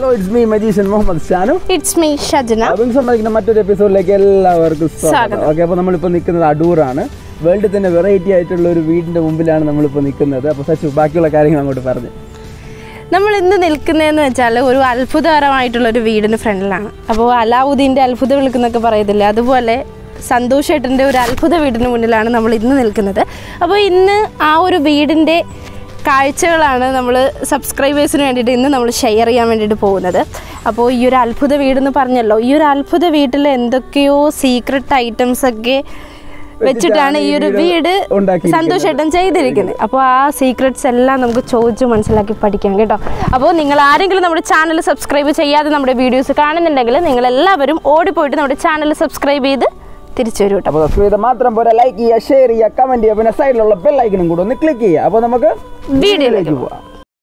It's me magician Muhammad Shanu it's me Shajana അതും സംബന്ധിക്കുന്ന മറ്റൊരു എപ്പിസോഡിലേക്ക് എല്ലാവർക്കും സ്വാഗതം സ്വാഗതം. ഓക്കെ അപ്പോൾ നമ്മളിപ്പോൾ നിൽക്കുന്നത് അടൂറാണ് വേൾഡിൽ തന്നെ വെറൈറ്റി ആയിട്ടുള്ള ഒരു വീടിന്റെ മുമ്പിലാണ് നമ്മളിപ്പോൾ നിൽക്കുന്നത് അപ്പോൾ സച്ചു ബാക്കിയുള്ള കാര്യങ്ങൾ അങ്ങോട്ട് പറഞ്ഞു നമ്മൾ ഇന്ന് നിൽക്കുന്നതെന്ന് വെച്ചാൽ ഒരു അത്ഭുതകരമായിട്ടുള്ള ഒരു വീടിന് ഫ്രണ്ടിലാണ് അപ്പോൾ അലാവുദ്ദീൻ്റെ അത്ഭുത വിളിക്കുന്നൊക്കെ പറയത്തില്ലേ അതുപോലെ സന്തോഷ് ഏട്ടൻ്റെ ഒരു അത്ഭുത വീടിന് മുന്നിലാണ് നമ്മൾ ഇന്ന് നിൽക്കുന്നത് അപ്പോൾ ഇന്ന് ആ ഒരു വീടിൻ്റെ കാഴ്ചകളാണ് നമ്മൾ സബ്സ്ക്രൈബേഴ്സിന് വേണ്ടിയിട്ട് ഇന്ന് നമ്മൾ ഷെയർ ചെയ്യാൻ വേണ്ടിയിട്ട് പോകുന്നത് അപ്പോൾ ഈ ഒരു അത്ഭുത വീടെന്ന് പറഞ്ഞല്ലോ ഈ ഒരു അത്ഭുത വീട്ടിൽ എന്തൊക്കെയോ സീക്രട്ട് ഐറ്റംസ് ഒക്കെ വെച്ചിട്ടാണ് ഈ ഒരു വീട് ഉണ്ടാക്കിയിരിക്കുന്നത്. സന്തോഷേട്ടൻ ചെയ്തിരിക്കുന്നത് അപ്പോൾ ആ സീക്രട്സ് എല്ലാം നമുക്ക് ചോദിച്ച് മനസ്സിലാക്കി പഠിക്കാം കേട്ടോ അപ്പോൾ നിങ്ങൾ ആരെങ്കിലും നമ്മുടെ ചാനൽ സബ്സ്ക്രൈബ് ചെയ്യാതെ നമ്മുടെ വീഡിയോസ് കാണുന്നുണ്ടെങ്കിൽ നിങ്ങൾ എല്ലാവരും ഓടിപ്പോയിട്ട് നമ്മുടെ ചാനൽ സബ്സ്ക്രൈബ് ചെയ്ത് തിരിച്ചു വരും കേട്ടോ അപ്പോൾ സബ്സ്ക്രൈബ് ചെയ്താൽ മാത്രം പോരാ ലൈക്ക് ചെയ്യുക ഷെയർ ചെയ്യുക കമന്റ് ചെയ്യുക പിന്നെ സൈഡിലുള്ള ബെൽ ഐക്കണും കൂടെ ഒന്ന് ക്ലിക്ക് ചെയ്യുക അപ്പോൾ നമുക്ക് വീഡിയോയിലേക്ക് പോവാം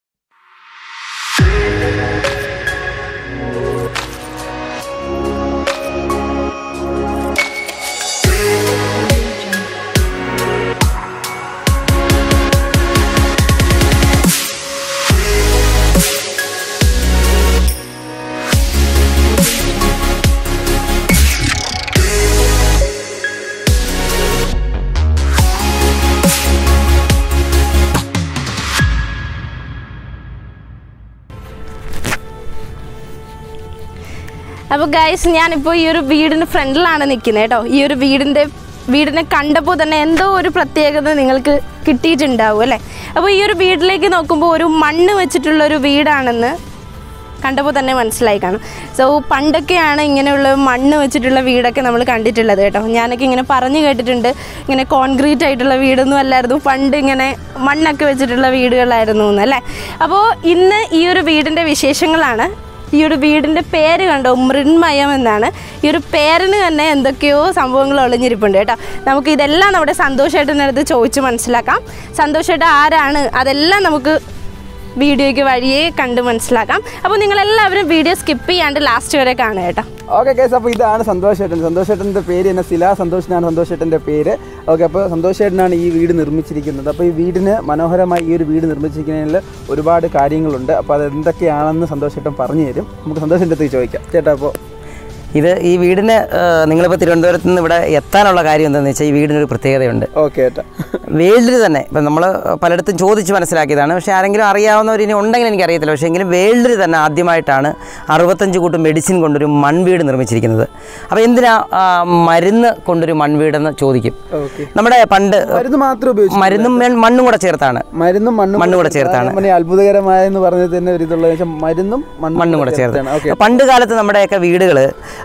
അപ്പോൾ ഗൈസ് ഞാനിപ്പോൾ ഈ ഒരു വീടിന് ഫ്രണ്ടിലാണ് നിൽക്കുന്നത് കേട്ടോ ഈ ഒരു വീടിൻ്റെ വീടിനെ കണ്ടപ്പോൾ തന്നെ എന്തോ ഒരു പ്രത്യേകത നിങ്ങൾക്ക് കിട്ടിയിട്ടുണ്ടാവും അല്ലേ അപ്പോൾ ഈ ഒരു വീട്ടിലേക്ക് നോക്കുമ്പോൾ ഒരു മണ്ണ് വെച്ചിട്ടുള്ള ഒരു വീടാണെന്ന് കണ്ടപ്പോൾ തന്നെ മനസ്സിലായി കാണും സോ പണ്ടൊക്കെയാണ് ഇങ്ങനെയുള്ള മണ്ണ് വെച്ചിട്ടുള്ള വീടൊക്കെ നമ്മൾ കണ്ടിട്ടുള്ളത് കേട്ടോ ഞാനൊക്കെ ഇങ്ങനെ പറഞ്ഞു കേട്ടിട്ടുണ്ട് ഇങ്ങനെ കോൺക്രീറ്റ് ആയിട്ടുള്ള വീടൊന്നും അല്ലായിരുന്നു പണ്ട് ഇങ്ങനെ മണ്ണൊക്കെ വെച്ചിട്ടുള്ള വീടുകളായിരുന്നു എന്ന് അല്ലേ അപ്പോൾ ഇന്ന് ഈ ഒരു വീടിൻ്റെ വിശേഷങ്ങളാണ് ഈ ഒരു വീടിൻ്റെ പേര് കണ്ടോ മൃന്മയം എന്നാണ് ഈ ഒരു പേരിന് തന്നെ എന്തൊക്കെയോ സംഭവങ്ങൾ ഒളിഞ്ഞിരിപ്പുണ്ട് കേട്ടോ നമുക്ക് ഇതെല്ലാം നമ്മുടെ സന്തോഷേട്ടൻ്റെ അടുത്ത് ചോദിച്ച് മനസ്സിലാക്കാം സന്തോഷേട്ടൻ ആരാണ് അതെല്ലാം നമുക്ക് വീഡിയോയ്ക്ക് വഴിയേ കണ്ട് മനസ്സിലാക്കാം അപ്പോൾ നിങ്ങളെല്ലാവരും വീഡിയോ സ്കിപ്പ് ചെയ്യാണ്ട് ലാസ്റ്റ് വരെ കാണുക കേട്ടോ ഓക്കെ കേസ് അപ്പോൾ ഇതാണ് സന്തോഷേട്ടൻ സന്തോഷേട്ടൻ്റെ പേര് തന്നെ ശിലാ സന്തോഷിനാണ് സന്തോഷേട്ടൻ്റെ പേര് ഓക്കെ അപ്പോൾ സന്തോഷേട്ടനാണ് ഈ വീട് നിർമ്മിച്ചിരിക്കുന്നത് അപ്പോൾ ഈ വീടിന് മനോഹരമായി ഈ ഒരു വീട് നിർമ്മിച്ചിരിക്കുന്നതിൽ ഒരുപാട് കാര്യങ്ങളുണ്ട് അപ്പോൾ അത് എന്തൊക്കെയാണെന്ന് സന്തോഷേട്ടൻ പറഞ്ഞു തരും നമുക്ക് സന്തോഷേട്ടൻ്റെ അടുത്ത് ചോദിക്കാം ചേട്ടാ അപ്പോൾ ഇത് ഈ വീടിന് ഏഹ്, നിങ്ങളിപ്പോൾ തിരുവനന്തപുരത്ത് നിന്ന് ഇവിടെ എത്താനുള്ള കാര്യം എന്താണെന്ന് വെച്ചാൽ ഈ വീടിനൊരു പ്രത്യേകതയുണ്ട് ഓക്കെ ചേട്ടാ വേൾഡിൽ തന്നെ ഇപ്പം നമ്മൾ പലയിടത്തും ചോദിച്ച് മനസ്സിലാക്കിയതാണ് പക്ഷേ ആരെങ്കിലും അറിയാവുന്നവർ ഇനി ഉണ്ടെങ്കിൽ എനിക്കറിയത്തില്ല പക്ഷേ എങ്കിലും വേൾഡിൽ തന്നെ ആദ്യമായിട്ടാണ് അറുപത്തഞ്ച് കൂട്ടം മെഡിസിൻ കൊണ്ടൊരു മൺവീട് നിർമ്മിച്ചിരിക്കുന്നത് അപ്പോൾ എന്തിനാ ആ, മരുന്ന് കൊണ്ടൊരു മൺവീടെന്ന് ചോദിക്കും ഓക്കെ നമ്മുടെ പണ്ട് മരുന്ന് മാത്രം ഉപയോഗിച്ചു മരുന്നും മേ- മണ്ണും കൂടെ ചേർത്താണ് മരുന്നും മണ്ണും മണ്ണും കൂടെ ചേർത്താണ്. അതാണ് ഞാൻ അത്ഭുതകരമായെന്ന് പറഞ്ഞത് തന്നെ ഒരു ഇതുള്ളത് വെച്ചാൽ മരുന്നും മണ്ണും കൂടെ ചേർത്ത് ഓക്കെ പണ്ട് കാലത്ത് നമ്മുടെയൊക്കെ വീടുകൾ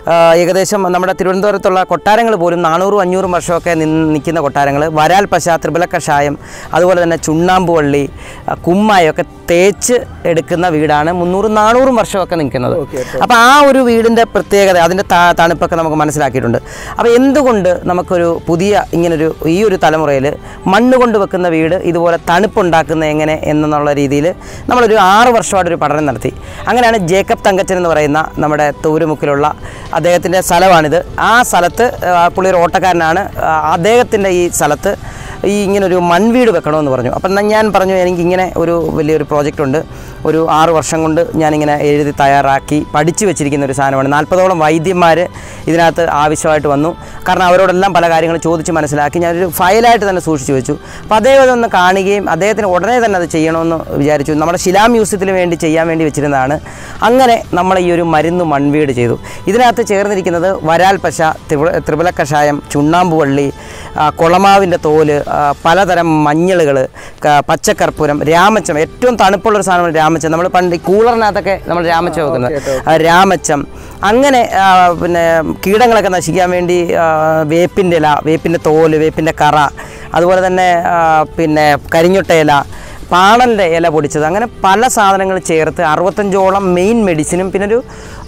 ഏകദേശം നമ്മുടെ തിരുവനന്തപുരത്തുള്ള കൊട്ടാരങ്ങൾ പോലും നാനൂറും അഞ്ഞൂറും വർഷമൊക്കെ നിന്ന് നിൽക്കുന്ന കൊട്ടാരങ്ങൾ വരാൽ പശ ത്രിപുല കഷായം അതുപോലെ തന്നെ ചുണ്ണാമ്പ് വള്ളി ആ, കുമ്മായൊക്കെ തേച്ച് എടുക്കുന്ന വീടാണ് മുന്നൂറും നാനൂറും വർഷമൊക്കെ നിൽക്കുന്നത് ഓക്കെ അപ്പോൾ ആ ഒരു വീടിൻ്റെ പ്രത്യേകത അതിൻ്റെ ത- തണുപ്പൊക്കെ നമുക്ക് മനസ്സിലാക്കിയിട്ടുണ്ട് അപ്പോൾ എന്തുകൊണ്ട് നമുക്കൊരു പുതിയ ഇങ്ങനൊരു ഈ ഒരു തലമുറയിൽ മണ്ണ് കൊണ്ട് വെക്കുന്ന വീട് ഇതുപോലെ തണുപ്പുണ്ടാക്കുന്ന എങ്ങനെ എന്നുള്ള രീതിയിൽ നമ്മളൊരു ആറ് വർഷമായിട്ടൊരു പഠനം നടത്തി അങ്ങനെയാണ് ജേക്കബ് തങ്കച്ചൻ എന്ന് പറയുന്ന നമ്മുടെ തൂരുമുക്കിലുള്ള അദ്ദേഹത്തിൻ്റെ സ്ഥലമാണിത് ആ സ്ഥലത്ത് ആ, പുള്ളി ഒരു ഓട്ടക്കാരനാണ് ആ, അദ്ദേഹത്തിൻ്റെ ഈ സ്ഥലത്ത് ഈ ഇങ്ങനൊരു മൺവീട് വെക്കണമെന്ന് പറഞ്ഞു അപ്പം എന്നാ ഞാൻ പറഞ്ഞു എനിക്കിങ്ങനെ ഒരു വലിയൊരു പ്രോജക്റ്റ് ഉണ്ട് ഒരു ആറ് വർഷം കൊണ്ട് ഞാനിങ്ങനെ എഴുതി തയ്യാറാക്കി പഠിച്ചു വെച്ചിരിക്കുന്ന ഒരു സാധനമാണ് നാൽപ്പതോളം വൈദ്യന്മാർ ഇതിനകത്ത് ആവശ്യമായിട്ട് വന്നു കാരണം അവരോടെല്ലാം പല കാര്യങ്ങൾ ചോദിച്ച് മനസ്സിലാക്കി ഞാനൊരു ഫയലായിട്ട് തന്നെ സൂക്ഷിച്ചു വെച്ചു അപ്പോൾ അദ്ദേഹം അതൊന്ന് കാണുകയും അദ്ദേഹത്തിന് ഉടനെ തന്നെ അത് ചെയ്യണമെന്ന് വിചാരിച്ചു നമ്മുടെ ശിലാ മ്യൂസിയത്തിന് വേണ്ടി ചെയ്യാൻ വേണ്ടി വെച്ചിരുന്നതാണ് അങ്ങനെ നമ്മൾ ഈ ഒരു മരുന്ന് മൺവീട് ചെയ്തു ഇതിനകത്ത് ചേർന്നിരിക്കുന്നത് വരാൽ പശ ത്രിപുല ത്രിപുല കഷായം ചുണ്ണാമ്പ് വള്ളി ആ, കുളമാവിൻ്റെ തോല് ആ, പലതരം മഞ്ഞളുകൾ പച്ചക്കർപ്പൂരം രാമച്ചം ഏറ്റവും തണുപ്പുള്ളൊരു സാധനമാണ് രാമച്ചം നമ്മൾ പണ്ട് ഈ കൂളറിനകത്തൊക്കെ നമ്മൾ രാമച്ചം വെക്കുന്നത് ആ, രാമച്ചം അങ്ങനെ ആ, പിന്നെ കീടങ്ങളൊക്കെ നശിക്കാൻ വേണ്ടി ആ, വേപ്പിൻ്റെ ഇല വേപ്പിൻ്റെ തോല് വേപ്പിൻ്റെ കറ അതുപോലെ തന്നെ ആ, പിന്നെ കരിഞ്ഞൊട്ട ഇല പാണലിൻ്റെ ഇല പൊടിച്ചത് അങ്ങനെ പല സാധനങ്ങൾ ചേർത്ത് അറുപത്തഞ്ചോളം മെയിൻ മെഡിസിനും പിന്നെ ഒരു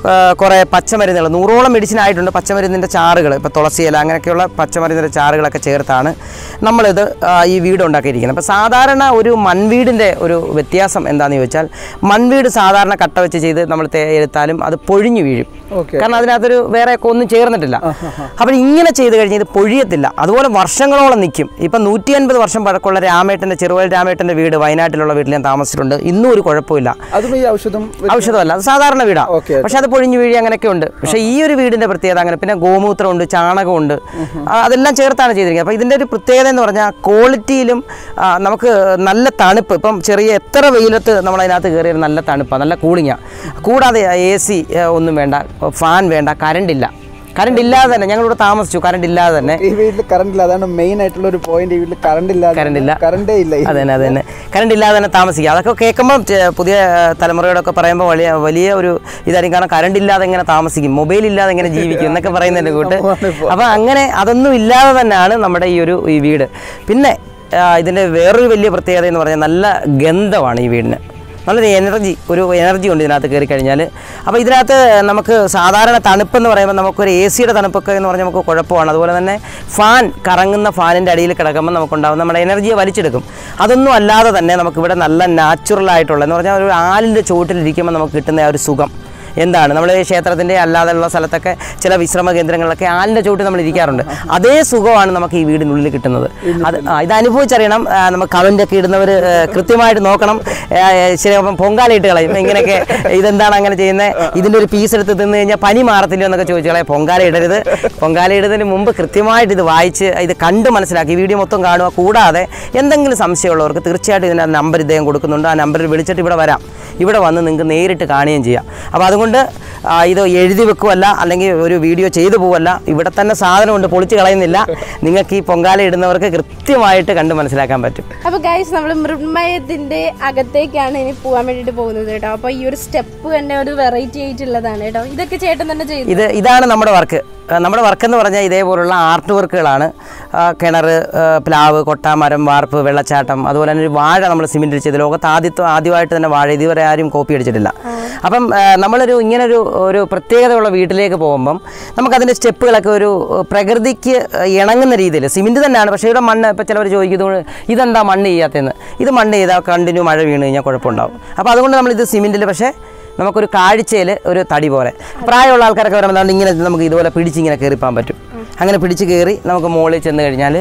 ആ, കുറേ പച്ചമരുന്നുകൾ നൂറോളം മെഡിസിൻ ആയിട്ടുണ്ട് പച്ചമരുന്നിൻ്റെ ചാറുകൾ ഇപ്പോൾ തുളസി ഇല അങ്ങനെയൊക്കെയുള്ള പച്ചമരുന്നിൻ്റെ ചാറുകളൊക്കെ ചേർത്താണ് നമ്മളിത് ആ, ഈ വീട് ഉണ്ടാക്കിയിരിക്കുന്നത് അപ്പോൾ സാധാരണ ഒരു മൺവീടിൻ്റെ ഒരു വ്യത്യാസം എന്താണെന്ന് ചോദിച്ചാൽ മൺവീട് സാധാരണ കട്ട വെച്ച് ചെയ്ത് നമ്മൾ എടുത്താലും അത് പൊഴിഞ്ഞു വീഴും ഓക്കെ കാരണം അതിനകത്തൊരു വേറെ ഒക്കെ ഒന്നും ചേർന്നിട്ടില്ല അപ്പോൾ ഇങ്ങനെ ചെയ്ത് കഴിഞ്ഞാൽ ഇത് പൊഴിയത്തില്ല അതുപോലെ വർഷങ്ങളോളം നിൽക്കും ഇപ്പം നൂറ്റി അൻപത് വർഷം പഴക്കമുള്ള രാമേട്ടൻ്റെ ചെറുവൽ രാമേട്ടൻ്റെ വീട് വയനാട്ടിലുള്ള വീട്ടിൽ ഞാൻ താമസിച്ചിട്ടുണ്ട് ഇന്നും ഒരു കുഴപ്പമില്ല അതും ഈ ഔഷധം ഔഷധമല്ല അത് സാധാരണ വീടാണ് ഓക്കെ പക്ഷെ അത് പൊഴിഞ്ഞു വീഴി അങ്ങനെയൊക്കെ ഉണ്ട് പക്ഷേ ഈ ഒരു വീടിൻ്റെ പ്രത്യേകത അങ്ങനെ പിന്നെ ഗോമൂത്രമുണ്ട് ചാണകമുണ്ട് ആ, അതെല്ലാം ചേർത്താണ് ചെയ്തിരിക്കുന്നത് അപ്പോൾ ഇതിൻ്റെ ഒരു പ്രത്യേകത എന്ന് പറഞ്ഞാൽ ക്വാളിറ്റിയിലും ആ, നമുക്ക് നല്ല തണുപ്പ് ഇപ്പം ചെറിയ എത്ര വെയിലത്ത് നമ്മൾ അതിനകത്ത് കയറിയ നല്ല തണുപ്പാണ് നല്ല കൂളിങ്ങാണ് കൂടാതെ എ സി ഒന്നും വേണ്ട ഫാൻ വേണ്ട കറണ്ടില്ല കറണ്ട് ഇല്ലാതെ തന്നെ ഞങ്ങളിവിടെ താമസിച്ചു കറണ്ട് ഇല്ലാതെ തന്നെ ഈ വീട്ടിൽ കറണ്ട് ഇല്ല അതാണ് മെയിൻ ആയിട്ടുള്ള ഒരു പോയിന്റ് ഈ വീട്ടിൽ കറണ്ട് ഇല്ല Current ഇല്ല. കറണ്ടേ ഇല്ല ഈ അതെ തന്നെ അതെ തന്നെ കറണ്ട് ഇല്ലാതെ തന്നെ താമസിക്കുക അതൊക്കെ കേൾക്കുമ്പോൾ പുതിയ തലമുറയോടൊക്കെ പറയുമ്പോൾ വലിയ വലിയ ഒരു ഇതായിരിക്കും കാരണം കറണ്ട് ഇല്ലാതെ എങ്ങനെ താമസിക്കും മൊബൈൽ ഇല്ലാതെ എങ്ങനെ ജീവിക്കും എന്നൊക്കെ പറയുന്നതിൻ്റെ കൂട്ട് അപ്പോൾ അങ്ങനെ അതൊന്നും ഇല്ലാതെ തന്നെയാണ് നമ്മുടെ ഈ ഒരു ഈ വീട് പിന്നെ ആ, ഇതിൻ്റെ വേറൊരു വലിയ പ്രത്യേകത എന്ന് പറഞ്ഞാൽ നല്ല ഗന്ധമാണ് ഈ വീടിന് നല്ലൊരു എനർജി ഒരു എനർജി ഉണ്ട് ഇതിനകത്ത് കയറി കഴിഞ്ഞാൽ അപ്പോൾ ഇതിനകത്ത് നമുക്ക് സാധാരണ തണുപ്പെന്ന് പറയുമ്പോൾ നമുക്കൊരു എ സിയുടെ തണുപ്പൊക്കെ എന്ന് പറഞ്ഞാൽ നമുക്ക് കുഴപ്പമാണ് അതുപോലെ തന്നെ ഫാൻ കറങ്ങുന്ന ഫാനിൻ്റെ അടിയിൽ കിടക്കുമ്പോൾ നമുക്കുണ്ടാകും നമ്മുടെ എനർജിയെ വലിച്ചെടുക്കും അതൊന്നും അല്ലാതെ തന്നെ നമുക്കിവിടെ നല്ല നാച്ചുറൽ ആയിട്ടുള്ള എന്ന് പറഞ്ഞാൽ ഒരു ആലിൻ്റെ ചുവട്ടിലിരിക്കുമ്പോൾ നമുക്ക് കിട്ടുന്ന ആ ഒരു സുഖം എന്താണ് നമ്മൾ ക്ഷേത്രത്തിൻ്റെ അല്ലാതെയുള്ള സ്ഥലത്തൊക്കെ ചില വിശ്രമ കേന്ദ്രങ്ങളിലൊക്കെ ആലിൻ്റെ ചുവട്ടിൽ നമ്മൾ ഇരിക്കാറുണ്ട് അതേ സുഖമാണ് നമുക്ക് ഈ വീടിനുള്ളിൽ കിട്ടുന്നത് അത് ആ, ഇത് അനുഭവിച്ചറിയണം ആ, നമുക്ക് കമൻ്റൊക്കെ ഇടുന്നവർ കൃത്യമായിട്ട് നോക്കണം ആ, ശരി അപ്പം പൊങ്കാലയിട്ട് കളയും ഇങ്ങനെയൊക്കെ ഇതെന്താണ് അങ്ങനെ ചെയ്യുന്നത് ഇതിൻ്റെ ഒരു പീസ് എടുത്ത് തിന്നു കഴിഞ്ഞാൽ പനി മാറത്തില്ലോ എന്നൊക്കെ ചോദിച്ചു കളയാം പൊങ്കാല ഇടരുത് പൊങ്കാല ഇടുന്നതിന് മുമ്പ് കൃത്യമായിട്ട് ഇത് വായിച്ച് ഇത് കണ്ട് മനസ്സിലാക്കി ഈ വീഡിയോ മൊത്തം കാണുക കൂടാതെ എന്തെങ്കിലും സംശയമുള്ളവർക്ക് തീർച്ചയായിട്ടും ഇതിൻ്റെ നമ്പർ ഇദ്ദേഹം കൊടുക്കുന്നുണ്ട് ആ നമ്പറിൽ വിളിച്ചിട്ട് ഇവിടെ വരാം ഇവിടെ വന്ന് നിങ്ങൾക്ക് നേരിട്ട് കാണുകയും ചെയ്യാം അപ്പോൾ അതുകൊണ്ട് ആ, ഇത് എഴുതി വെക്കുമല്ല അല്ലെങ്കിൽ ഒരു വീഡിയോ ചെയ്തു പോവല്ല ഇവിടെ തന്നെ സാധനമുണ്ട് പൊളിച്ച് കളയുന്നില്ല നിങ്ങൾക്ക് ഈ പൊങ്കാല ഇടുന്നവർക്ക് കൃത്യമായിട്ട് കണ്ട് മനസ്സിലാക്കാൻ പറ്റും അപ്പൊ ഗൈസ് നമ്മൾ മൃണ്മയത്തിന്റെ അകത്തേക്കാണ് ഇനി പോകാൻ വേണ്ടിട്ട് പോകുന്നത് കേട്ടോ അപ്പൊ ഈ ഒരു സ്റ്റെപ്പ് തന്നെ ഒരു വെറൈറ്റി ആയിട്ടുള്ളതാണ് കേട്ടോ ഇതൊക്കെ ചേട്ടൻ തന്നെ ചെയ്തു ഇത് ഇതാണ് നമ്മുടെ വർക്ക് നമ്മുടെ വർക്ക് എന്ന് പറഞ്ഞാൽ ഇതേപോലുള്ള ആർട്ട് വർക്കുകളാണ് ആ, കിണർ ആ, പ്ലാവ് കൊട്ട മരം വാർപ്പ് വെള്ളച്ചാട്ടം അതുപോലെ തന്നെ ഒരു വാഴ നമ്മൾ സിമെൻറ്റ് ചെയ്ത് ലോകത്ത് ആദ്യത്തെ ആദ്യമായിട്ട് തന്നെ വാഴ ഇതുവരെ ആരും കോപ്പി അടിച്ചിട്ടില്ല അപ്പം ആ, നമ്മളൊരു ഇങ്ങനൊരു ഒരു പ്രത്യേകതയുള്ള വീട്ടിലേക്ക് പോകുമ്പം നമുക്കതിൻ്റെ സ്റ്റെപ്പുകളൊക്കെ ഒരു ആ, പ്രകൃതിക്ക് ഇണങ്ങുന്ന രീതിയിൽ സിമെൻറ്റ് തന്നെയാണ് പക്ഷേ ഇവിടെ മണ്ണ് ഇപ്പോൾ ചിലവർ ചോദിക്കുന്നത് ഇതെന്താ മണ്ണ് ചെയ്യാത്തതെന്ന് ഇത് മണ്ണ് ചെയ്താൽ കണ്ടിന്യൂ മഴ വീണ് കഴിഞ്ഞാൽ കുഴപ്പമുണ്ടാവും അപ്പോൾ അതുകൊണ്ട് നമ്മളിത് സിമെൻറ്റിൽ പക്ഷേ നമുക്കൊരു കാഴ്ചയിൽ ഒരു തടി പോലെ പ്രായമുള്ള ആൾക്കാരൊക്കെ വരുമ്പോൾ ദാണ്ട് ഇങ്ങനെ നമുക്ക് ഇതുപോലെ പിടിച്ച് ഇങ്ങനെ കയറിപ്പോകാൻ പറ്റും അങ്ങനെ പിടിച്ച് കയറി നമുക്ക് മുകളിൽ ചെന്ന് കഴിഞ്ഞാൽ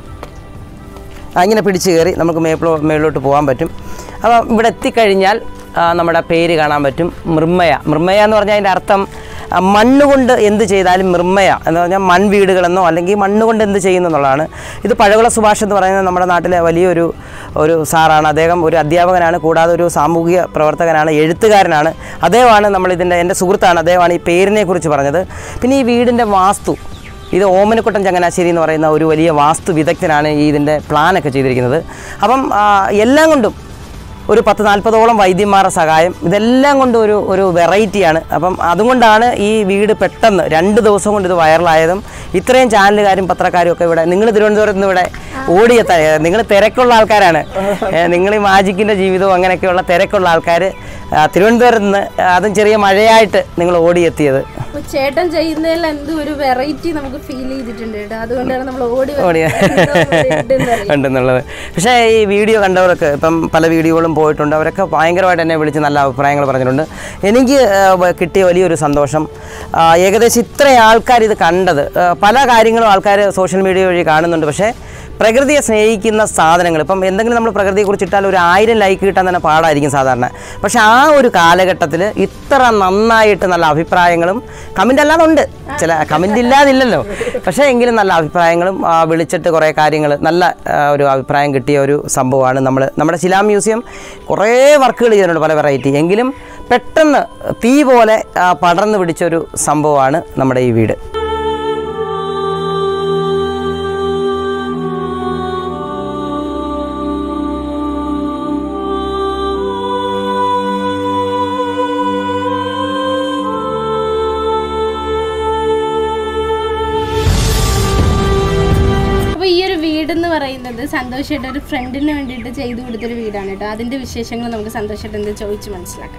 ആ, ഇങ്ങനെ പിടിച്ച് കയറി നമുക്ക് മേപ്പിലോ മേളിലോട്ട് പോകാൻ പറ്റും അപ്പോൾ ഇവിടെ എത്തിക്കഴിഞ്ഞാൽ ആ, നമ്മുടെ പേര് കാണാൻ പറ്റും മൃമ്മയ മൃമ്മയ എന്ന് പറഞ്ഞാൽ അതിൻ്റെ അർത്ഥം ആ, മണ്ണുകൊണ്ട് എന്ത് ചെയ്താലും മൃമ്മയ എന്ന് പറഞ്ഞാൽ മൺവീടുകളെന്നോ അല്ലെങ്കിൽ മണ്ണുകൊണ്ട് എന്ത് ചെയ്യുന്നു എന്നുള്ളതാണ് ഇത് പഴകുള സുഭാഷ് എന്ന് പറയുന്നത് നമ്മുടെ നാട്ടിലെ വലിയൊരു ഒരു സാറാണ് അദ്ദേഹം ഒരു അധ്യാപകനാണ് കൂടാതെ ഒരു സാമൂഹിക പ്രവർത്തകനാണ് എഴുത്തുകാരനാണ് അദ്ദേഹമാണ് നമ്മളിതിൻ്റെ എൻ്റെ സുഹൃത്താണ് അദ്ദേഹമാണ് ഈ പേരിനെ കുറിച്ച് പറഞ്ഞത് പിന്നെ ഈ വീടിൻ്റെ വാസ്തു ഇത് ഓമനക്കുട്ടൻ ചങ്ങനാശ്ശേരി എന്ന് പറയുന്ന ഒരു വലിയ വാസ്തു വിദഗ്ധനാണ് ഈ ഇതിൻ്റെ പ്ലാനൊക്കെ ചെയ്തിരിക്കുന്നത് അപ്പം ആ, എല്ലാം കൊണ്ടും ഒരു പത്ത് നാൽപ്പതോളം വൈദ്യന്മാരുടെ സഹായം ഇതെല്ലാം കൊണ്ടും ഒരു ഒരു വെറൈറ്റിയാണ് അപ്പം അതുകൊണ്ടാണ് ഈ വീട് പെട്ടെന്ന് രണ്ട് ദിവസം കൊണ്ട് ഇത് വൈറലായതും ഇത്രയും ചാനലുകാരും പത്രക്കാരും ഒക്കെ ഇവിടെ നിങ്ങൾ തിരുവനന്തപുരത്ത് നിന്ന് ഇവിടെ ഓടിയെത്താൻ നിങ്ങൾ തിരക്കുള്ള ആൾക്കാരാണ് നിങ്ങൾ ഈ മാജിക്കിൻ്റെ ജീവിതവും അങ്ങനെയൊക്കെയുള്ള തിരക്കുള്ള ആൾക്കാർ തിരുവനന്തപുരത്ത് നിന്ന് അതും ചെറിയ മഴയായിട്ട് നിങ്ങൾ ഓടിയെത്തിയത് അപ്പൊ ചേട്ടൻ ചെയ്യുന്നതിൽ എന്ത് ഒരു വെറൈറ്റി നമുക്ക് ഫീൽ ചെയ്തിട്ടുണ്ട് കേട്ടോ അതുകൊണ്ടാണ് നമ്മൾ ഓടി ഓടി ഉണ്ടെന്നുള്ളത് പക്ഷേ ഈ വീഡിയോ കണ്ടവരൊക്കെ ഇപ്പം പല വീഡിയോകളും പോയിട്ടുണ്ട് അവരൊക്കെ ഭയങ്കരമായിട്ട് എന്നെ വിളിച്ച് നല്ല അഭിപ്രായങ്ങൾ പറഞ്ഞിട്ടുണ്ട് എനിക്ക് ആ, വ- കിട്ടിയ വലിയൊരു സന്തോഷം ആ, ഏകദേശം ഇത്രയും ആൾക്കാർ ഇത് കണ്ടത് ആ, പല കാര്യങ്ങളും ആൾക്കാർ സോഷ്യൽ മീഡിയ വഴി കാണുന്നുണ്ട് പക്ഷേ പ്രകൃതിയെ സ്നേഹിക്കുന്ന സാധനങ്ങൾ ഇപ്പം എന്തെങ്കിലും നമ്മൾ പ്രകൃതിയെക്കുറിച്ച് ഇട്ടാൽ ഒരു ആയിരം ലൈക്ക് കിട്ടാൻ തന്നെ പാടായിരിക്കും സാധാരണ പക്ഷെ ആ ഒരു കാലഘട്ടത്തിൽ ഇത്ര നന്നായിട്ട് നല്ല അഭിപ്രായങ്ങളും കമൻ്റ് അല്ലാതെ ഉണ്ട് ചില കമൻ്റ് ഇല്ലാതില്ലല്ലോ പക്ഷേ എങ്കിലും നല്ല അഭിപ്രായങ്ങളും ആ, വിളിച്ചിട്ട് കുറേ കാര്യങ്ങൾ നല്ല ആ, ഒരു അഭിപ്രായം കിട്ടിയ ഒരു സംഭവമാണ് നമ്മൾ നമ്മുടെ ശിലാ മ്യൂസിയം കുറേ വർക്കുകൾ ചെയ്തിട്ടുണ്ട് പല വെറൈറ്റി എങ്കിലും പെട്ടെന്ന് തീ പോലെ ആ, പടർന്നു പിടിച്ചൊരു സംഭവമാണ് നമ്മുടെ ഈ വീട് അപ്പൊ ഈ ഒരു വീട് എന്ന് പറയുന്നത് സന്തോഷമായിട്ട് ഒരു ഫ്രണ്ടിന് വേണ്ടിയിട്ട് ചെയ്തു കൊടുത്തൊരു വീടാണ് കേട്ടോ അതിന്റെ വിശേഷങ്ങൾ നമുക്ക് സന്തോഷമായിട്ട് എന്ത് ചോദിച്ച് മനസ്സിലാക്കാം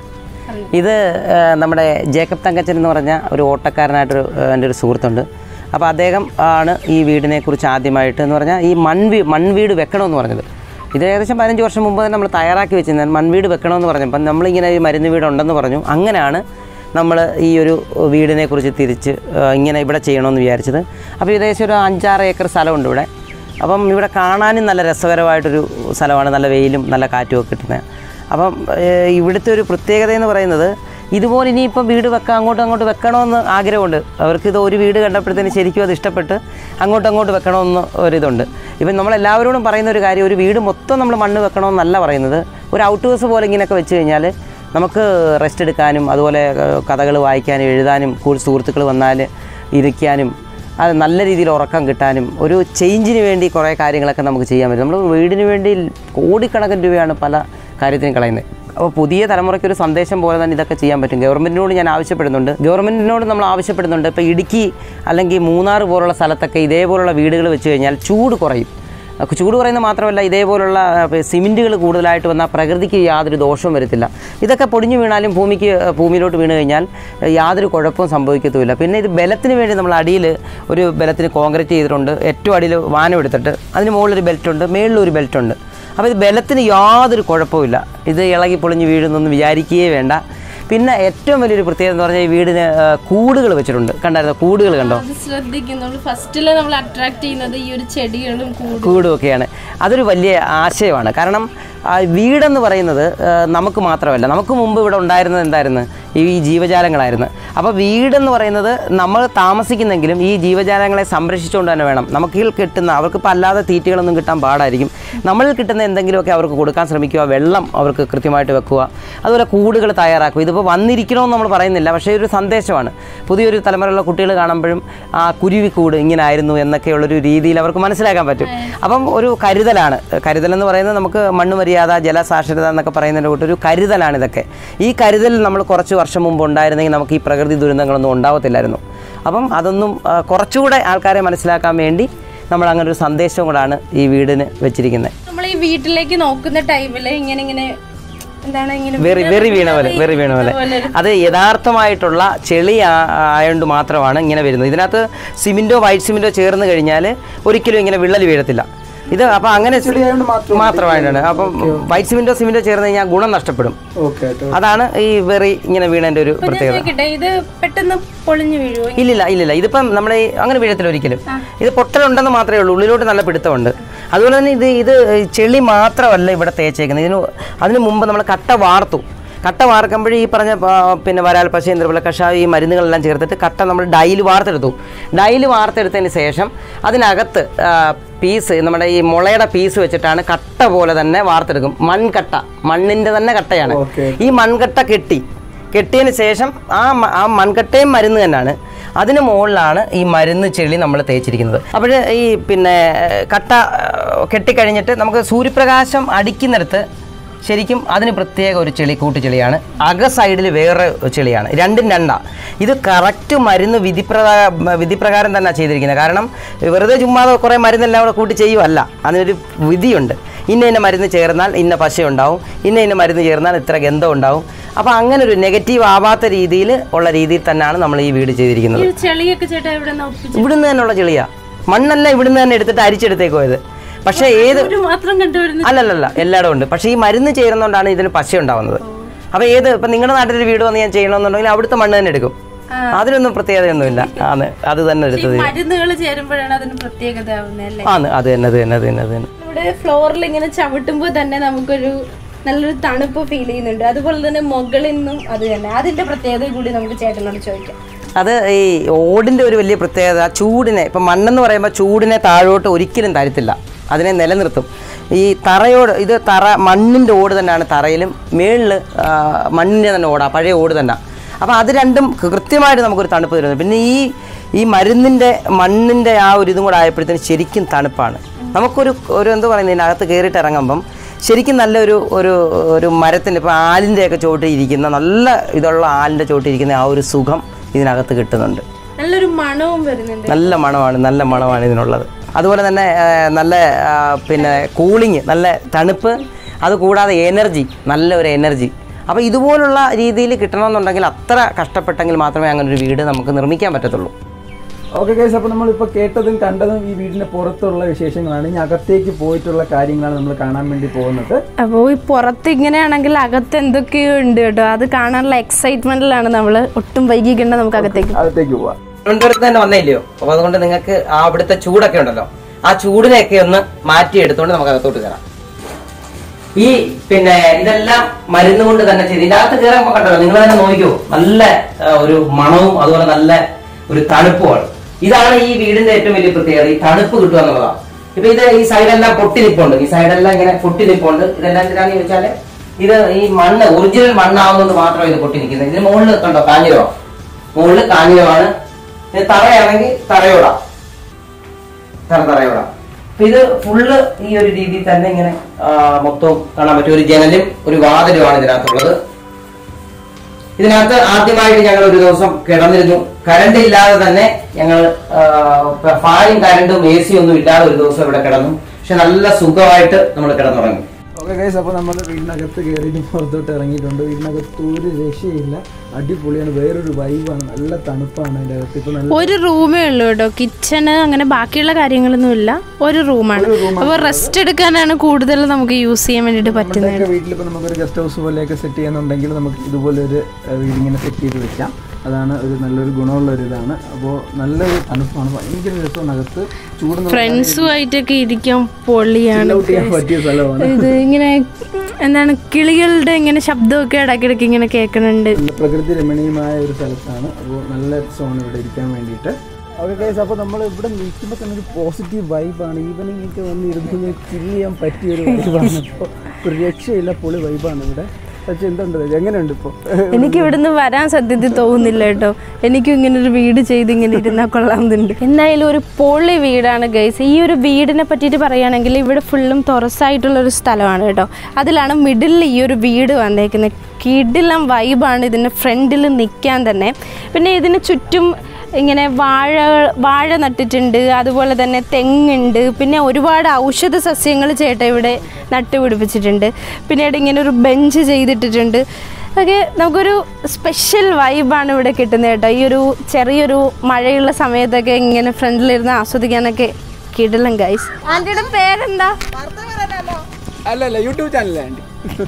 ഇത് ആ, നമ്മുടെ ജേക്കബ് തങ്കച്ചൻ എന്ന് പറഞ്ഞ ഒരു ഓട്ടക്കാരനായിട്ടൊരു ആ, എൻ്റെ ഒരു സുഹൃത്തുണ്ട് അപ്പോൾ അദ്ദേഹം ആണ് ഈ വീടിനെ കുറിച്ച് ആദ്യമായിട്ട് എന്ന് പറഞ്ഞാൽ ഈ മൺവീ മൺവീട് വെക്കണമെന്ന് പറഞ്ഞത് ഇത് ഏകദേശം പതിനഞ്ച് വർഷം മുമ്പ് തന്നെ നമ്മൾ തയ്യാറാക്കി വെച്ചിരുന്നത് മൺവീട് വെക്കണമെന്ന് പറഞ്ഞപ്പോൾ നമ്മളിങ്ങനെ ഒരു മരുന്ന് വീട് ഉണ്ടെന്ന് പറഞ്ഞു അങ്ങനെയാണ് നമ്മൾ ഈ ഒരു വീടിനെ കുറിച്ച് തിരിച്ച് ആ, ഇങ്ങനെ ഇവിടെ ചെയ്യണമെന്ന് വിചാരിച്ചത് അപ്പോൾ ഏകദേശം ഒരു അഞ്ചാറ് ഏക്കർ സ്ഥലമുണ്ട് ഇവിടെ അപ്പം ഇവിടെ കാണാനും നല്ല രസകരമായിട്ടൊരു സ്ഥലമാണ് നല്ല വെയിലും നല്ല കാറ്റും ഒക്കെ കിട്ടുന്നത് അപ്പം ഏഹ്, ഇവിടുത്തെ ഒരു പ്രത്യേകത എന്ന് പറയുന്നത് ഇതുപോലെ ഇനിയിപ്പം വീട് വെക്കാൻ അങ്ങോട്ടും അങ്ങോട്ട് വെക്കണമെന്ന് ആഗ്രഹമുണ്ട് അവർക്ക് ഇത് ഒരു വീട് കണ്ടപ്പോഴത്തേന് ശരിക്കും അത് ഇഷ്ടപ്പെട്ട് അങ്ങോട്ടും അങ്ങോട്ട് വെക്കണമെന്ന് ഒരിതുണ്ട് ഇപ്പം നമ്മളെല്ലാവരോടും പറയുന്ന ഒരു കാര്യം ഒരു വീട് മൊത്തം നമ്മൾ മണ്ണ് വെക്കണമെന്നല്ല പറയുന്നത് ഒരു ഔട്ട് ഹൗസ് പോലെ ഇങ്ങനെയൊക്കെ വെച്ച് കഴിഞ്ഞാൽ നമുക്ക് റെസ്റ്റ് എടുക്കാനും അതുപോലെ കഥകൾ വായിക്കാനും എഴുതാനും കൂടുതൽ സുഹൃത്തുക്കൾ വന്നാൽ ഇരിക്കാനും അത് നല്ല രീതിയിൽ ഉറക്കം കിട്ടാനും ഒരു ചേഞ്ചിന് വേണ്ടി കുറേ കാര്യങ്ങളൊക്കെ നമുക്ക് ചെയ്യാൻ പറ്റും നമ്മൾ വീടിന് വേണ്ടി കോടിക്കണക്കിന് രൂപയാണ് പല കാര്യത്തിനും കളയുന്നത് അപ്പോൾ പുതിയ തലമുറയ്ക്ക് ഒരു സന്ദേശം പോലെ തന്നെ ഇതൊക്കെ ചെയ്യാൻ പറ്റും ഗവൺമെൻറ്റിനോട് ഞാൻ ആവശ്യപ്പെടുന്നുണ്ട് ഗവൺമെൻറ്റിനോട് നമ്മൾ ആവശ്യപ്പെടുന്നുണ്ട് ഇപ്പോൾ ഇടുക്കി അല്ലെങ്കിൽ മൂന്നാർ പോലുള്ള സ്ഥലത്തൊക്കെ ഇതേപോലുള്ള വീടുകൾ വെച്ച് കഴിഞ്ഞാൽ ചൂട് കുറയും അഹ് ചൂട് കുറയുന്നത് മാത്രമല്ല ഇതേപോലുള്ള സിമെൻറ്റുകൾ കൂടുതലായിട്ട് വന്നാൽ പ്രകൃതിക്ക് യാതൊരു ദോഷവും വരത്തില്ല ഇതൊക്കെ പൊടിഞ്ഞു വീണാലും ഭൂമിക്ക് അഹ് ഭൂമിയിലോട്ട് വീണ് കഴിഞ്ഞാൽ അഹ് യാതൊരു കുഴപ്പവും സംഭവിക്കത്തുമില്ല പിന്നെ ഇത് ബലത്തിന് വേണ്ടി നമ്മൾ അടിയിൽ ഒരു ബലത്തിന് കോൺക്രീറ്റ് ചെയ്തിട്ടുണ്ട് ഏറ്റവും അടിയിൽ വാനം എടുത്തിട്ട് അതിന് മുകളിലൊരു ബെൽറ്റ് ഉണ്ട് മേളിൽ ഒരു ബെൽറ്റ് ഉണ്ട് അപ്പോൾ ഇത് ബലത്തിന് യാതൊരു കുഴപ്പമില്ല ഇത് ഇളകി പൊളിഞ്ഞ് വീഴുന്നൊന്നും വിചാരിക്കുകയേ വേണ്ട പിന്നെ ഏറ്റവും വലിയൊരു പ്രത്യേകത എന്ന് പറഞ്ഞാൽ ഈ വീടിന് കൂടുകൾ വെച്ചിട്ടുണ്ട് കണ്ടായിരുന്നോ കൂടുകൾ കണ്ടോ അത് ശ്രദ്ധിക്കുന്നുള്ളൂ ഫസ്റ്റില് നമ്മൾ അട്രാക്ട് ചെയ്യുന്നത് ഈ ഒരു ചെടികളും കൂടും കൂടുമൊക്കെയാണ് അതൊരു വലിയ ആശയമാണ് കാരണം ആ വീടെന്ന് പറയുന്നത് ആ, നമുക്ക് മാത്രമല്ല നമുക്ക് മുമ്പ് ഇവിടെ ഉണ്ടായിരുന്നത് എന്തായിരുന്നു ഈ ജീവജാലങ്ങളായിരുന്നു അപ്പോൾ വീടെന്ന് പറയുന്നത് നമ്മൾ താമസിക്കുന്നെങ്കിലും ഈ ജീവജാലങ്ങളെ സംരക്ഷിച്ചുകൊണ്ട് തന്നെ വേണം നമുക്കിൽ കിട്ടുന്ന അവർക്കിപ്പോൾ അല്ലാതെ തീറ്റകളൊന്നും കിട്ടാൻ പാടായിരിക്കും നമ്മളിൽ കിട്ടുന്ന എന്തെങ്കിലുമൊക്കെ അവർക്ക് കൊടുക്കാൻ ശ്രമിക്കുക വെള്ളം അവർക്ക് കൃത്യമായിട്ട് വെക്കുക അതുപോലെ കൂടുകൾ തയ്യാറാക്കുക ഇതിപ്പോൾ വന്നിരിക്കണമെന്ന് നമ്മൾ പറയുന്നില്ല പക്ഷേ ഒരു സന്ദേശമാണ് പുതിയൊരു തലമുറയിലുള്ള കുട്ടികൾ കാണുമ്പോഴും ആ കുരുവിക്കൂട് ഇങ്ങനെ ആയിരുന്നു എന്നൊക്കെയുള്ളൊരു രീതിയിൽ അവർക്ക് മനസ്സിലാക്കാൻ പറ്റും അപ്പം ഒരു കരുതലാണ് കരുതൽ എന്ന് പറയുന്നത് നമുക്ക് മണ്ണ് മര്യാദ ജലസാക്ഷരത എന്നൊക്കെ പറയുന്നതിൻ്റെ കൂട്ട് ഒരു കരുതലാണ് ഇതൊക്കെ ഈ കരുതൽ നമ്മൾ കുറച്ച് വർഷം മുമ്പ് ഉണ്ടായിരുന്നെങ്കിൽ നമുക്ക് ഈ പ്രകൃതി ദുരന്തങ്ങളൊന്നും ഉണ്ടാവത്തില്ലായിരുന്നു അപ്പം അതൊന്നും ആ, കുറച്ചുകൂടെ ആൾക്കാരെ മനസ്സിലാക്കാൻ വേണ്ടി നമ്മൾ അങ്ങനെ ഒരു സന്ദേശവും കൂടാണ് ഈ വീടിന് വെച്ചിരിക്കുന്നത് നമ്മൾ ഈ വീട്ടിലേക്ക് നോക്കുന്ന ടൈമില് ഇങ്ങനെ ഇങ്ങനെ എന്താണ് ഇങ്ങനെ വെറി വെറി വീണ പോലെ വെറി വീണ പോലെ അത് യഥാർത്ഥമായിട്ടുള്ള ചെളി ആ- ആയതുകൊണ്ട് മാത്രമാണ് ഇങ്ങനെ വരുന്നത് ഇതിനകത്ത് സിമെൻറ്റോ വൈറ്റ് സിമെൻറ്റോ ചേർന്ന് കഴിഞ്ഞാൽ ഒരിക്കലും ഇങ്ങനെ വിള്ളൽ വീഴത്തില്ല ഇത് അപ്പം അങ്ങനെ ചെളിയായതുകൊണ്ട് മാത്രം മാത്രമായിട്ടാണ് അപ്പം വൈറ്റ് സിമെൻറ്റോ സിമെൻറ്റോ ചേർന്ന് കഴിഞ്ഞാൽ ഗുണം നഷ്ടപ്പെടും ഓക്കെ അതാണ് ഈ വെറി ഇങ്ങനെ വീണതിൻ്റെ ഒരു പ്രത്യേകത ചോദിക്കട്ടെ ഇത് പെട്ടെന്ന് പൊളിഞ്ഞു വീഴുവോ ഇല്ലില്ല ഇല്ലില്ല ഇതിപ്പം നമ്മൾ അങ്ങനെ വീഴത്തില്ല ഒരിക്കലും ഇത് പൊട്ടലുണ്ടെന്ന് മാത്രമേ ഉള്ളൂ ഉള്ളിലോട്ട് നല്ല പിടുത്തമുണ്ട് അതുപോലെ തന്നെ ഇത് ഇത് ചെളി മാത്രമല്ല ഇവിടെ തേച്ചേക്കുന്നത് ഇതിന് അതിന് മുമ്പ് നമ്മൾ കട്ട വാർത്തു കട്ട വാർക്കുമ്പോഴേ ഈ പറഞ്ഞ ആ, പിന്നെ വരാൽ പശ ഇന്ദ്രപല കഷായം ഈ മരുന്നുകളെല്ലാം ചേർത്തിട്ട് കട്ട നമ്മൾ ഡൈല് വാർത്തെടുത്തു ഡൈല് വാർത്തെടുത്തതിന് ശേഷം അതിനകത്ത് ആ, പീസ് നമ്മുടെ ഈ മുളയുടെ പീസ് വെച്ചിട്ടാണ് കട്ട പോലെ തന്നെ വാർത്തെടുക്കും മൺകട്ട മണ്ണിൻ്റെ തന്നെ കട്ടയാണ് ഓക്കെ. ഈ മൺകട്ട കെട്ടി കെട്ടിയതിന് ശേഷം ആ മ- ആ മൺകട്ടയും മരുന്ന് തന്നെയാണ് അതിന് മുകളിലാണ് ഈ മരുന്ന് ചെളി നമ്മൾ തേച്ചിരിക്കുന്നത് അപ്പോൾ ഈ പിന്നെ കട്ട ഏഹ്, കെട്ടിക്കഴിഞ്ഞിട്ട് നമുക്ക് സൂര്യപ്രകാശം അടിക്കുന്നിടത്ത് ശരിക്കും അതിന് പ്രത്യേക ഒരു ചെളി കൂട്ടുചെളിയാണ് അക സൈഡിൽ വേറെ ചെളിയാണ് രണ്ടും രണ്ടാ ഇത് കറക്റ്റ് മരുന്ന് വിധിപ്രകാരം വിധിപ്രകാരം തന്നെ ചെയ്തിരിക്കുന്നത് കാരണം വെറുതെ ചുമ്മാതെ കുറേ മരുന്നെല്ലാം കൂടെ കൂട്ടി ചെയ്യുമല്ല അതിനൊരു വിധിയുണ്ട് ഇന്ന ഇന്ന മരുന്ന് ചേർന്നാൽ ഇന്ന പശ ഉണ്ടാവും ഇന്ന ഇന്ന മരുന്ന് ചേർന്നാൽ ഇത്ര ഗന്ധം ഉണ്ടാവും അപ്പോൾ അങ്ങനെ ഒരു നെഗറ്റീവ് ആവാത്ത രീതിയിൽ ഉള്ള രീതിയിൽ തന്നെയാണ് നമ്മൾ ഈ വീട് ചെയ്തിരിക്കുന്നത് ഈ ചെളിയൊക്കെ ചേട്ടാ ഇവിടെ നിന്ന് ഒപ്പിച്ച് ഇവിടുന്ന് തന്നെയുള്ള ചെളിയാ മണ്ണെല്ലാം ഇവിടുന്ന് തന്നെ എടുത്തിട്ട് അരിച്ചെടുത്തേക്ക് പോയത് പക്ഷേ ഏത് ഒരു മാത്രം കണ്ടുവരുന്ന അല്ലല്ലല്ല എല്ലായിടും ഉണ്ട് പക്ഷേ ഈ മരുന്ന് ചേരുന്നതുകൊണ്ടാണ് ഇതിന് പശ ഉണ്ടാവുന്നത് അപ്പോൾ ഏത് ഇപ്പം നിങ്ങളുടെ നാട്ടിലൊരു വീട് വന്ന് ഞാൻ ചെയ്യണമെന്നുണ്ടെങ്കിൽ അവിടുത്തെ മണ്ണ് തന്നെ എടുക്കും അതിനൊന്നും പ്രത്യേകതയൊന്നുമില്ല ആണ് അത് തന്നെ എടുത്തത് മരുന്നുകൾ ചേരുമ്പോഴാണ് അതിന് പ്രത്യേകത ആവുന്നത് അല്ലേ ആണ് അത് തന്നെ അത് തന്നെ അത് തന്നെ അത് തന്നെ ഇവിടെ ഫ്ലോറിൽ ഇങ്ങനെ ചവിട്ടുമ്പോൾ തന്നെ നമുക്കൊരു നല്ലൊരു തണുപ്പ് ഫീൽ ചെയ്യുന്നുണ്ട് അതുപോലെ തന്നെ മുകളിൽ നിന്നും അത് തന്നെ അതിന്റെ പ്രത്യേകത കൂടി നമുക്ക് ചേട്ടനോട് ചോദിക്കാം അത് ഈ ഓടിൻ്റെ ഒരു വലിയ പ്രത്യേകത ചൂടിനെ ഇപ്പം മണ്ണെന്ന് പറയുമ്പോൾ ചൂടിനെ താഴോട്ട് ഒരിക്കലും തരത്തില്ല അതിനെ നിലനിർത്തും ഈ തറയോട് ഇത് തറ മണ്ണിൻ്റെ ഓട് തന്നെയാണ് തറയിലും മേളിൽ മണ്ണിൻ്റെ തന്നെ ഓടാ പഴയ ഓട് തന്നെ അപ്പോൾ അത് രണ്ടും കൃത്യമായിട്ട് നമുക്കൊരു തണുപ്പ് തരുന്നു പിന്നെ ഈ ഈ മരുന്നിൻ്റെ മണ്ണിൻ്റെ ആ ഒരു ഇതും കൂടെ ആയപ്പോഴത്തേന് ശരിക്കും തണുപ്പാണ് നമുക്കൊരു ഒരു എന്താ പറയുന്നത് ഇതിനകത്ത് കയറിയിട്ട് ഇറങ്ങുമ്പം ശരിക്കും നല്ലൊരു ഒരു ഒരു മരത്തിൻ്റെ ഇപ്പോൾ ആലിൻ്റെയൊക്കെ ചോട്ടിൽ ഇരിക്കുന്ന നല്ല ഇതുള്ള ആലിൻ്റെ ചോട്ടിൽ ഇരിക്കുന്ന ആ ഒരു സുഖം ഇതിനകത്ത് കിട്ടുന്നുണ്ട് നല്ലൊരു മണവും വരുന്നുണ്ട് നല്ല മണമാണ് നല്ല മണമാണ് ഇതിനുള്ളത് അതുപോലെ തന്നെ ആ, നല്ല ആ, പിന്നെ കൂളിങ് നല്ല തണുപ്പ് അതുകൂടാതെ എനർജി നല്ല ഒരു എനർജി അപ്പോൾ ഇതുപോലുള്ള രീതിയിൽ കിട്ടണമെന്നുണ്ടെങ്കിൽ അത്ര കഷ്ടപ്പെട്ടെങ്കിൽ മാത്രമേ അങ്ങനെ ഒരു വീട് നമുക്ക് നിർമ്മിക്കാൻ പറ്റത്തുള്ളൂ ഓക്കെ ഗൈസ് അപ്പോൾ നമ്മളിപ്പോൾ കേട്ടതും കണ്ടതും ഈ വീടിൻ്റെ പുറത്തുള്ള വിശേഷങ്ങളാണ് ഇനി അകത്തേക്ക് പോയിട്ടുള്ള കാര്യങ്ങളാണ് നമ്മൾ കാണാൻ വേണ്ടി പോകുന്നത് അപ്പോൾ ഈ പുറത്ത് ഇങ്ങനെയാണെങ്കിൽ അകത്ത് എന്തൊക്കെയോ ഉണ്ട് കേട്ടോ അത് കാണാനുള്ള എക്സൈറ്റ്മെന്റിലാണ് നമ്മൾ ഒട്ടും വൈകിക്കണ്ട നമുക്ക് അകത്തേക്ക് അകത്തേക്ക് പോവാം തിരുവനന്തപുരത്ത് തന്നെ വന്നില്ലയോ അപ്പോൾ അതുകൊണ്ട് നിങ്ങൾക്ക് ആ അവിടുത്തെ ചൂടൊക്കെ ഉണ്ടല്ലോ ആ ചൂടിനെയൊക്കെ ഒന്ന് മാറ്റി എടുത്തുകൊണ്ട് നമുക്ക് അകത്തോട്ട് കയറാം ഈ പിന്നെ ഇതെല്ലാം മരുന്ന് കൊണ്ട് തന്നെ ചെയ്ത് ഇതിനകത്ത് കയറുമ്പോൾ കണ്ടല്ലോ നിങ്ങൾ തന്നെ നോക്കിക്കോ നല്ല ആ, ഒരു മണവും അതുപോലെ നല്ല ഒരു തണുപ്പുമാണ് ഇതാണ് ഈ വീടിന്റെ ഏറ്റവും വലിയ പ്രത്യേകത ഈ തണുപ്പ് കിട്ടുക എന്നുള്ളതാണ് ഇപ്പൊ ഇത് ഈ സൈഡെല്ലാം പൊട്ടി നിപ്പുണ്ട് ഈ സൈഡെല്ലാം ഇങ്ങനെ പൊട്ടി നിപ്പുണ്ട് ഇതെല്ലാം എന്തിനാന്ന് ചോദിച്ചാല് ഇത് ഈ മണ്ണ് ഒറിജിനൽ മണ്ണാവുന്നത് മാത്രമേ ഇത് പൊട്ടി നിൽക്കുന്നത് ഇതിന് മുകളിൽ കണ്ടോ കാഞ്ഞിരമാണ് മുകളിൽ കാഞ്ഞിരമാണ് ഇത് തറയാണെങ്കിൽ തറയോടാം തറ തറയോടാം അപ്പൊ ഇത് ഫുള്ള് ഈ ഒരു രീതിയിൽ തന്നെ ഇങ്ങനെ ആ, മൊത്തവും കാണാൻ പറ്റും ഒരു ജനലും ഒരു വാതിലുമാണ് ഇതിനകത്തുള്ളത് ഇതിനകത്ത് ആദ്യമായിട്ട് ഞങ്ങൾ ഒരു ദിവസം കിടന്നിരുന്നു കറണ്ട് ഇല്ലാതെ തന്നെ ഞങ്ങൾ ആ, ഫാനും കറണ്ടും എ സി ഒന്നും ഇല്ലാതെ ഒരു ദിവസം ഇവിടെ കിടന്നു പക്ഷെ നല്ല സുഖമായിട്ട് നമ്മൾ കിടന്നുറങ്ങി ഓക്കെ ഗൈസ് അപ്പോൾ നമ്മൾ വീടിനകത്ത് കയറിയിട്ട് പുറത്തോട്ട് ഇറങ്ങിയിട്ടുണ്ട് വീടിനകത്ത് ഒരു രക്ഷയില്ല അടിപൊളിയാണ് വേറൊരു വൈബാണ് നല്ല തണുപ്പാണ് അതിൻ്റെ അകത്ത് ഇപ്പോൾ നല്ല ഒരു റൂമേ ഉള്ളൂ കേട്ടോ കിച്ചണ് അങ്ങനെ ബാക്കിയുള്ള കാര്യങ്ങളൊന്നും ഇല്ല ഒരു റൂമാണ് അപ്പോൾ റെസ്റ്റ് എടുക്കാനാണ് കൂടുതൽ നമുക്ക് യൂസ് ചെയ്യാൻ വേണ്ടിയിട്ട് പറ്റുന്നത് നമ്മുടെയൊക്കെ വീട്ടിലിപ്പോൾ നമുക്കൊരു ഗസ്റ്റ് ഹൗസ് പോലെയൊക്കെ സെറ്റ് ചെയ്യുന്നുണ്ടെങ്കിൽ നമുക്ക് ഇതുപോലെ ഒരു വീടിങ്ങനെ സെറ്റ് ചെയ്ത് വെക്കാം അതാണ് ഒരു നല്ലൊരു ഗുണമുള്ള ഒരു ഇതാണ് അപ്പോൾ നല്ലൊരു തണുപ്പാണ് ഭയങ്കര രസമാണ് അകത്ത് ചൂട് ഫ്രണ്ട്സുമായിട്ടൊക്കെ ഇരിക്കാൻ പൊളിയാണ് ഔട്ട് ചെയ്യാൻ പറ്റിയ സ്ഥലമാണ് ഇത് ഇങ്ങനെ എന്താണ് കിളികളുടെ ഇങ്ങനെ ശബ്ദമൊക്കെ ഇടയ്ക്കിടയ്ക്ക് ഇങ്ങനെ കേൾക്കുന്നുണ്ട് നല്ല പ്രകൃതി രമണീയമായ ഒരു സ്ഥലത്താണ് അപ്പോൾ നല്ല രസമാണ് ഇവിടെ ഇരിക്കാൻ വേണ്ടിയിട്ട് ഓക്കെ ഗൈസ് അപ്പോൾ നമ്മൾ ഇവിടെ നിൽക്കുമ്പോൾ തന്നെ ഒരു പോസിറ്റീവ് വൈബാണ് ഈവനിങ് ഒക്കെ വന്ന് ഇരുന്ന് ചില്ല് ചെയ്യാൻ പറ്റിയ ഒരു വൈബാണ് ഇപ്പോൾ ഒരു രക്ഷയില്ല പൊളി വൈബാണ് ഇവിടെ പക്ഷേ എന്തുണ്ട് ഇത്? എങ്ങനെയുണ്ട് ഇപ്പോൾ എനിക്ക് ഇവിടുന്ന് വരാൻ സത്യത്തിൽ തോന്നുന്നില്ല കേട്ടോ എനിക്കും ഇങ്ങനെ ഒരു വീട് ചെയ്ത് ഇങ്ങനെ ഇരുന്നാൽ കൊള്ളാമെന്നുണ്ട് എന്തായാലും ഒരു പൊള്ളി വീടാണ് ഗൈസ് ഈ ഒരു വീടിനെ പറ്റിയിട്ട് പറയുകയാണെങ്കിൽ ഇവിടെ ഫുള്ളും തുറസായിട്ടുള്ള ഒരു സ്ഥലമാണ് കേട്ടോ അതിലാണ് മിഡിലിൽ ഈ ഒരു വീട് വന്നേക്കുന്നത് കിടിലം വൈബാണ് ഇതിൻ്റെ ഫ്രണ്ടിൽ നിൽക്കാൻ തന്നെ പിന്നെ ഇതിന് ചുറ്റും ഇങ്ങനെ വാഴ വാഴ നട്ടിട്ടുണ്ട് അതുപോലെ തന്നെ തെങ്ങുണ്ട് പിന്നെ ഒരുപാട് ഔഷധ സസ്യങ്ങൾ ചേട്ടൻ ഇവിടെ നട്ടുപിടിപ്പിച്ചിട്ടുണ്ട് പിന്നീട് ഇങ്ങനെ ഒരു ബെഞ്ച് ചെയ്തിട്ടിട്ടുണ്ട് അതൊക്കെ നമുക്കൊരു സ്പെഷ്യൽ വൈബാണ് ഇവിടെ കിട്ടുന്നത് കേട്ടോ ഈ ഒരു ചെറിയൊരു മഴയുള്ള സമയത്തൊക്കെ ഇങ്ങനെ ഫ്രണ്ടിലിരുന്ന് ആസ്വദിക്കാനൊക്കെ കിടലം ഗൈസ് ആൻറ്റിയുടെ പേരെന്താ അല്ല അല്ല യൂട്യൂബ് ചാനലേ ആൻറ്റി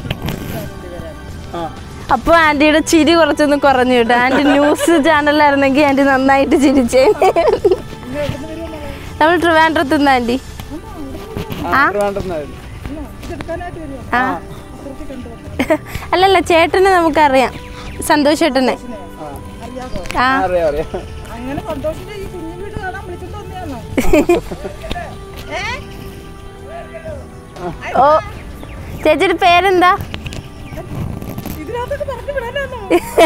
ആ അപ്പോൾ ആൻറ്റിയുടെ ചിരി കുറച്ചൊന്ന് കുറഞ്ഞു കേട്ടോ ആൻറ്റി ന്യൂസ് ചാനലായിരുന്നെങ്കിൽ ആൻറ്റി നന്നായിട്ട് ചിരിച്ചേ നമ്മൾ ട്രിവാൻഡ്രത്ത് നിന്ന് ആൻറ്റി ആ ട്രിവാൻഡ്രത്തുനിന്നായിരുന്നു. ആ അല്ലല്ല ചേട്ടനെ നമുക്കറിയാം സന്തോഷ് ചേട്ടനെ ആ ആ, അറിയാം അറിയാം അങ്ങനെ സന്തോഷിന്റെ ഈ കുഞ്ഞു വീട് കാണാൻ വിളിച്ചിട്ട് വന്നതാണോ ഓ ചേച്ചിയുടെ പേരെന്താ ഇതിനകത്തൊക്കെ പറഞ്ഞു വിടാനാണോ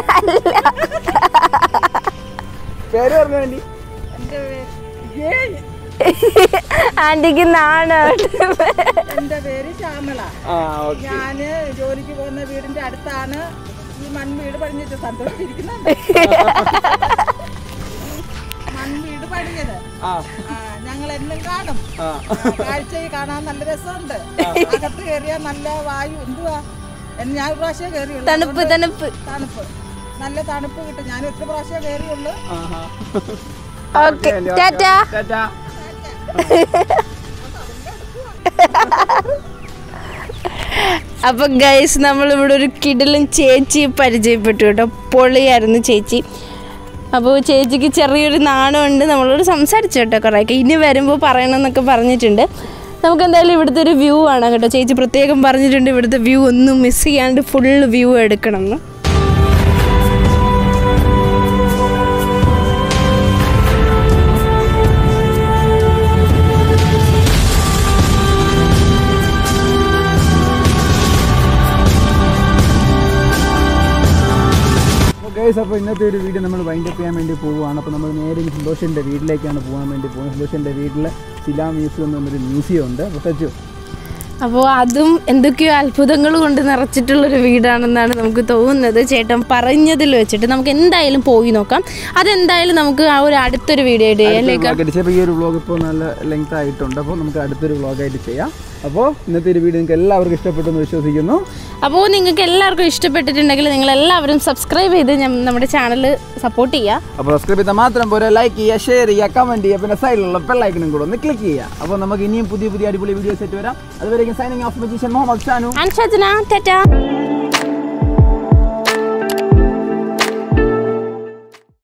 പേര് പറഞ്ഞു ആൻറ്റി എന്റെ ഏയ് ആന്റിക്ക് നാണ് എന്റെ പേര് ശ്യാമള ആ ഓക്കെ ഞാന് ജോലിക്ക് പോകുന്ന വീടിന്റെ അടുത്താണ് ഈ മൺവീട് പണിഞ്ഞിട്ട് സന്തോഷിച്ചിരിക്കുന്നുണ്ട് മൺവീട് പണിഞ്ഞത് ആ ആ ഞങ്ങൾ എന്നും കാണും ആ കാഴ്ചയിൽ കാണാൻ നല്ല രസമുണ്ട് അകത്ത് കയറിയാൽ നല്ല വായു എന്തുവാ എന്ന് ഞാൻ ഒരു പ്രാവശ്യം കയറിയുള്ളൂ തണുപ്പ് തണുപ്പ് തണുപ്പ് നല്ല തണുപ്പ് കിട്ടും ഞാൻ എത്ര പ്രാവശ്യം കയറിയുള്ളൂ ആഹാ ഓക്കെ ടാറ്റാ ടാറ്റാ അപ്പൊ ഗൈസ് നമ്മളിവിടെ ഒരു കിടലും ചേച്ചി പരിചയപ്പെട്ടു കേട്ടോ പൊളിയായിരുന്നു ചേച്ചി അപ്പോൾ ചേച്ചിക്ക് ചെറിയൊരു നാണമുണ്ട് നമ്മളോട് സംസാരിച്ചു കേട്ടോ കുറേയൊക്കെ ഇനി വരുമ്പോൾ പറയണമെന്നൊക്കെ പറഞ്ഞിട്ടുണ്ട് നമുക്ക് എന്തായാലും ഇവിടുത്തെ ഒരു വ്യൂ ആണ് കേട്ടോ ചേച്ചി പ്രത്യേകം പറഞ്ഞിട്ടുണ്ട് ഇവിടുത്തെ വ്യൂ ഒന്നും മിസ് ചെയ്യാണ്ട് ഫുൾ വ്യൂ എടുക്കണം എന്ന് ഗൈസ് അപ്പോൾ ഇന്നത്തെ ഒരു വീഡിയോ നമ്മൾ വൈൻഡ് അപ്പ് ചെയ്യാൻ വേണ്ടി പോവുകയാണ് അപ്പോൾ നമ്മൾ നേരെ ഇനി സന്തോഷിൻ്റെ വീട്ടിലേക്കാണ് പോകാൻ വേണ്ടി പോകുന്നത് സന്തോഷിൻ്റെ വീട്ടിൽ ശിലാ മ്യൂസിയം എന്ന് പറഞ്ഞൊരു മ്യൂസിയം ഉണ്ട് അപ്പോൾ സച്ചു അപ്പോൾ അതും എന്തൊക്കെയോ അത്ഭുതങ്ങൾ കൊണ്ട് നിറച്ചിട്ടുള്ളൊരു വീടാണെന്നാണ് നമുക്ക് തോന്നുന്നത് ചേട്ടൻ പറഞ്ഞതിൽ വെച്ചിട്ട് നമുക്ക് എന്തായാലും പോയി നോക്കാം അതെന്തായാലും നമുക്ക് ആ ഒരു അടുത്തൊരു വീഡിയോ ആയിട്ട് ചെയ്യാം അല്ലേ വ്ളോഗ് അടിച്ചപ്പോൾ ഈ ഒരു വ്ളോഗ് ഇപ്പോൾ നല്ല ലെങ്ത് ആയിട്ടുണ്ട് അപ്പോൾ നമുക്ക് അടുത്തൊരു വ്ളോഗായിട്ട് ചെയ്യാം അപ്പോൾ ഇന്നത്തെ ഒരു വീഡിയോ നിങ്ങൾക്ക് എല്ലാവർക്കും ഇഷ്ടപ്പെട്ടു എന്ന് വിശ്വസിക്കുന്നു അപ്പോൾ നിങ്ങൾക്ക് എല്ലാവർക്കും ഇഷ്ടപ്പെട്ടിട്ടുണ്ടെങ്കിൽ നിങ്ങൾ എല്ലാവരും സബ്സ്ക്രൈബ് ചെയ്ത് ഞം- നമ്മുടെ ചാനൽ സപ്പോർട്ട് ചെയ്യുക അപ്പോൾ സബ്സ്ക്രൈബ് ചെയ്താൽ മാത്രം പോരാ ലൈക്ക് ചെയ്യുക ഷെയർ ചെയ്യുക കമൻറ്റ് ചെയ്യുക പിന്നെ സൈഡിലുള്ള ബെല്ലൈക്കനും കൂടെ ഒന്ന് ക്ലിക്ക് ചെയ്യുക അപ്പോൾ നമുക്ക് ഇനിയും പുതിയ പുതിയ അടിപൊളി വീഡിയോസ് ആയിട്ട് വരാം അതുവരെയും signing off magician Muhammad Shanu and Shajana Tata